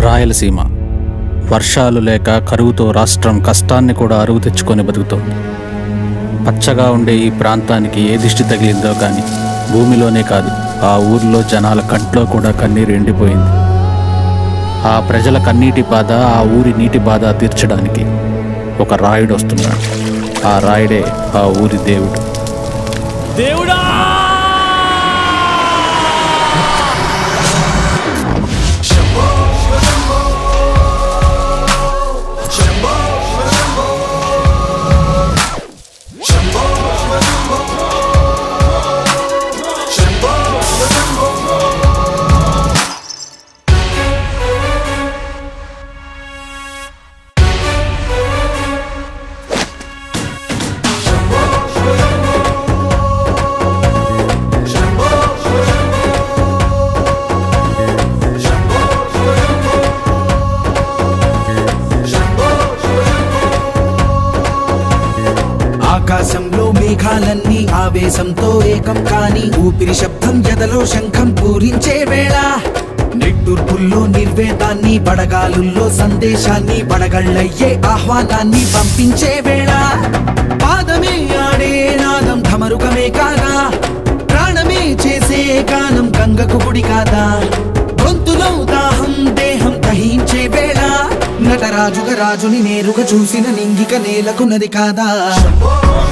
రాయలసీమ వర్షాలు లేక కరువుతో రాష్ట్రం కష్టాన్ని కూడా అరువు తెచ్చుకొని బతుకుతోంది పచ్చగా ఉండే ఈ ప్రాంతానికి ఏ దిష్టి తగిలిందో కానీ భూమిలోనే కాదు ఆ ఊర్లో జనాల కంట్లో కూడా కన్నీరు ఎండిపోయింది ఆ ప్రజల కన్నీటి బాధ ఆ ఊరి నీటి బాధ తీర్చడానికి ఒక రాయుడు వస్తున్నాడు ఆ రాయుడే ఆ ఊరి దేవుడు దేవుడా ఆకాశంలో మేఘాలన్నీ ఆవేశంతో ఏకం కాని ఊపిరి శబ్దం ఎదలో శంఖం పూరించే వేళ నిట్టూర్పుల్లో నిర్వేదాన్ని బడగాలుల్లో సందేశాన్ని బడగళ్ళయ్యే ఆహ్వానాన్ని పంపించే వేళ పాదమే ఆడే నాదం ఢమరుకమే కాదా ప్రాణమే చేసే గానం గంగకు గుడి కాదా గొంతులో దాహం దేహం దహించే వేళ నటరాజుగా రాజుని నేరుగా చూసిన నింగిక నేలకు నది కాదా